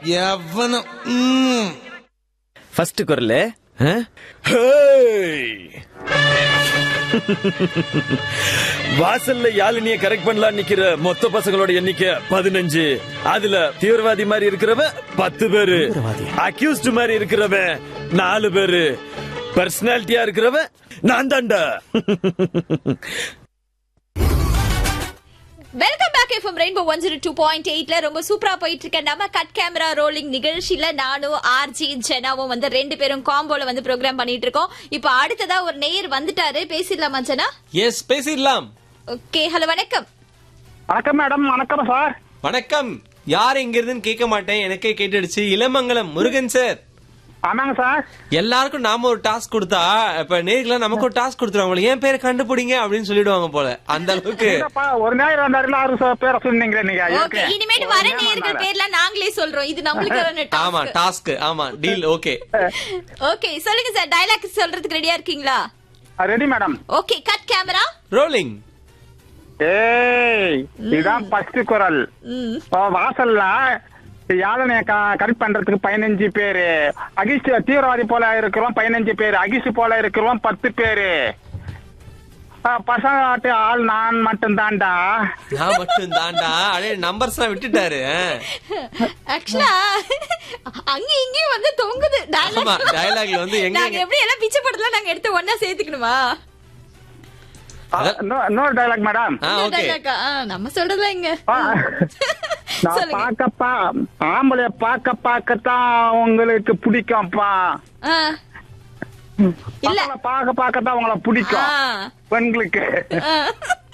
எவனும் ம். ஃபர்ஸ்ட் குரல் வாசல்ல யாழினிய கரெக்ட் பண்ணலாம் நிக்கிற மொத்த பசங்களோட எண்ணிக்கை பதினஞ்சு அதுல தீவிரவாதி மாதிரி இருக்கிறவன் பத்து பேரு அக்யூஸ்ட் மாதிரி இருக்கிறவன் நாலு பேரு பர்சனாலிட்டியா இருக்கிறவன் நான் தாண்டா welcome back FM rainbow one zero two point எயிட்ல ரொம்ப சூப்பரா போயிட்டு இருக்க நம்ம கட் கேமரா ரோலிங் நிகழ்ச்சியில நானும் ஆர்ஜி ஜெனாவும் வந்து ரெண்டு பேரும் காம்போல வந்து ப்ரோக்ராம் பண்ணிட்டு இருக்கோம் இப்போ அடுத்ததா ஒரு நேயர் வந்துட்டாரு பேசிடலாமா ஜெனா எஸ் பேசிடலாம் ஓகே ஹலோ வணக்கம் வணக்கம் மேடம் வணக்கம் சார் வணக்கம் யார் எங்க இருந்துன்னு கேட்க மாட்டேன் எனக்கே கேட்டுடுச்சு இளமங்கலம் முருகன் சார் ஆமாங்க சார் எல்லாருக்கும் நாம ஒரு டாஸ்க் கொடுத்தா இப்ப நேர்ல நமக்கு ஒரு டாஸ்க் கொடுத்துருவாங்க என் பேரை கண்டுபிடிங்க அப்படின்னு சொல்லிடுவாங்க போல அந்த அளவுக்கு இல்லப்பா, ஒரு நேரம் வந்தாருல ஆறு ச- பேரை சொன்னீங்களே நீங்க ஓகே இருக்கு. இனிமேட்டு ஒரு வர நேரம் நேயர்கள் வந்தாரு. பேர்லாம் நாங்களே சொல்றோம் இது நம்மளுக்கு ஆமா டாஸ்க் ஆமா டீல் ஓகே ஓகே சொல்லுங்க சார் டயலாக் சொல்றதுக்கு ரெடியா இருக்கீங்களா ஆ, ready madam okay cut camera rolling ஏய் இதுதான் ஃபர்ஸ்ட் குரல் ம் இப்போ வாசல்ல யாதனைய கரெக்ட் பண்றதுக்கு பதினஞ்சு பேரு அகிஷ் தீவிரவாதி போல இருக்கிறோம் பதினஞ்சு பேரு அகிஷ் போல இருக்கிறோம் பத்து பேரு ஆ, பசங்க ஆள் நான் மட்டும் தான்டா நான் மட்டும் தாண்டா அடே நம்பர்ஸ் எல்லாம் விட்டுட்டாரு ஆக்சுவலா அங்க இங்கேயும் வந்து தொங்குது ஆமா, dialogue. dialogue ல வந்து எங்க- நாங்க எப்படி எல்லாம் பிச்சை படத்துல நாங்க எடுத்து ஒன்னா சேர்த்துக்கணுமா ஆ, இன்னொ- இன்னொரு டைலாக் மேடம் ஆ இந்த ஓகே dialogue ஆ, நம்ம சொல்றதுல இங்க ஆ. நான் சொல்லுங்க. பாக்கப்பா ஆம்பளைய பாக்க பாக்கத்தான் உங்களுக்கு பிடிக்கும்ப்பா ஆ. இல்ல பசங்களை பாக்க பாக்கத்தான் உங்களை பிடிக்கும் ஆ. பெண்களுக்கு ஆ.